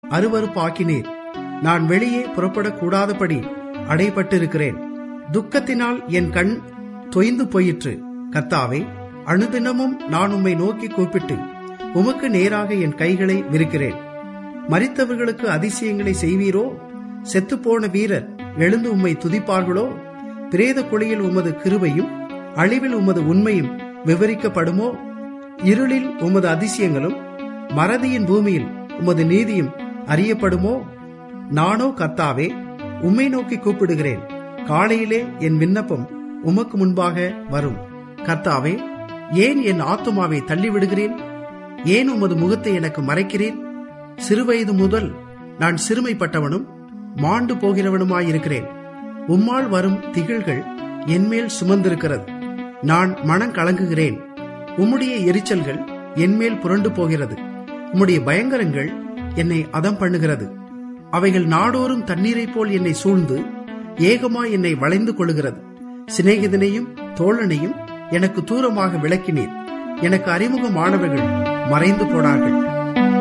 அருவருப்பாக்கினீர் நான் வெளியே புறப்படக்கூடாதபடி அடைபட்டிருக்கிறேன் துக்கத்தினால் என் கண் தொய்ந்து போயிற்று கர்த்தாவே அனுதினமும் நான் உம்மை நோக்கி கூப்பிட்டு உமக்கு நேராக என் கைகளை விரிக்கிறேன் மரித்தவர்களுக்கு அதிசயங்களை செய்வீரோ செத்துப்போன வீரர் எழுந்து உம்மை துதிப்பார்களோ பிரேத குழியில் உமது கிருபையும் அழிவில் உமது உண்மையும் விவரிக்கப்படுமோ இருளில் உமது அதிசயங்களும் மறதியின் பூமியில் உமது நீதியும் அறியப்படுமோ நானோ கர்த்தாவே உம்மை நோக்கி கூப்பிடுகிறேன் காலையிலே என் விண்ணப்பம் உமக்கு முன்பாக வரும் கர்த்தாவே ஏன் என் ஆத்துமாவை தள்ளிவிடுகிறேன் ஏன் உமது முகத்தை எனக்கு மறைக்கிறேன் சிறுவயது முதல் நான் சிறுமைப்பட்டவனும் மாண்டு போகிறவனுமாயிருக்கிறேன் உம்மால் வரும் திகிழ்கள் என்மேல் சுமந்திருக்கிறது நான் மனம் கலங்குகிறேன் உம்முடைய எரிச்சல்கள் என்மேல் புரண்டு போகிறது உம்முடைய பயங்கரங்கள் என்னை அதம் பண்ணுகிறது அவைகள் நாடோறும் தண்ணீரைப் போல் என்னை சூழ்ந்து ஏகமாய் என்னை வளைந்து கொள்ளுகிறது சிநேகிதனையும் தோழனையும் எனக்கு தூரமாக விளக்கினீர் எனக்கு அறிமுகமானவர்கள் மறைந்து போனார்கள்